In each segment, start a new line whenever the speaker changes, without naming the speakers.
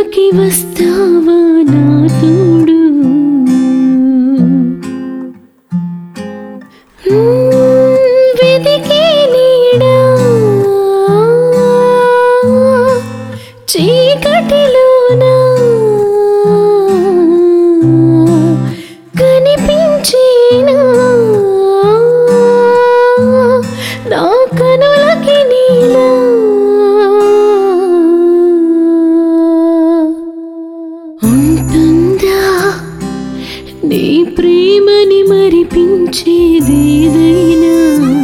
కనులకి వస్తావా నా తోడు వెదికే నీడా చీకటిలోనా కనిపించేనా నా కనులకి నీలా ఉంటుందా నీ ప్రేమని మరిపించేదేదైనా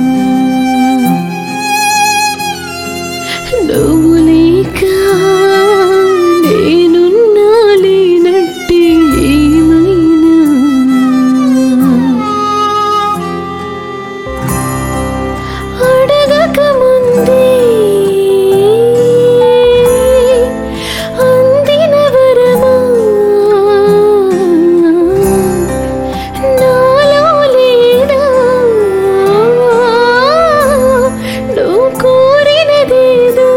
నువ్వు లేక నేనున్నా లేనట్టే ఏమైనా అడగక ముందే అందిన వరమా నాలో లేదా నువ్వు కోరినదేదో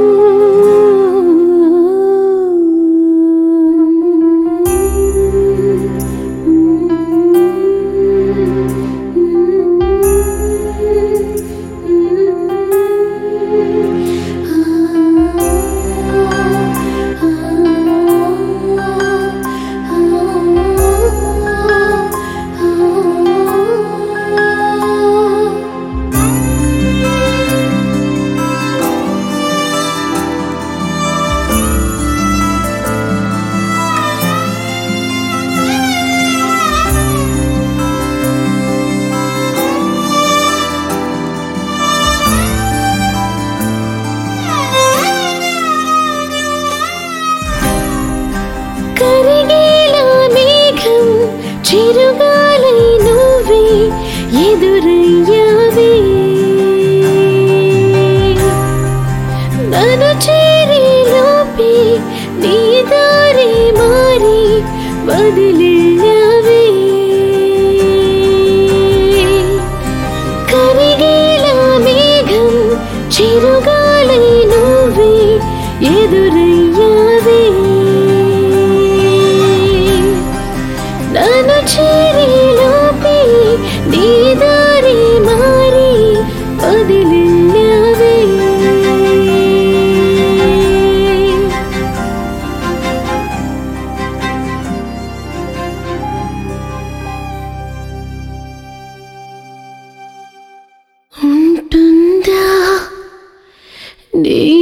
కరిగేలా మేఘం చిరుగాలై నువ్వే ఎదురయ్యావే నన్ను చేరే లోపే నీ దారి మారి వదిలేవే కరిగేలా మేఘం చిరుగాలై నువ్వే ఎదురయ్యావే నన్ను చేరేలోపే నీ దారి మారి వదిలినవే ఉంటుందా నీ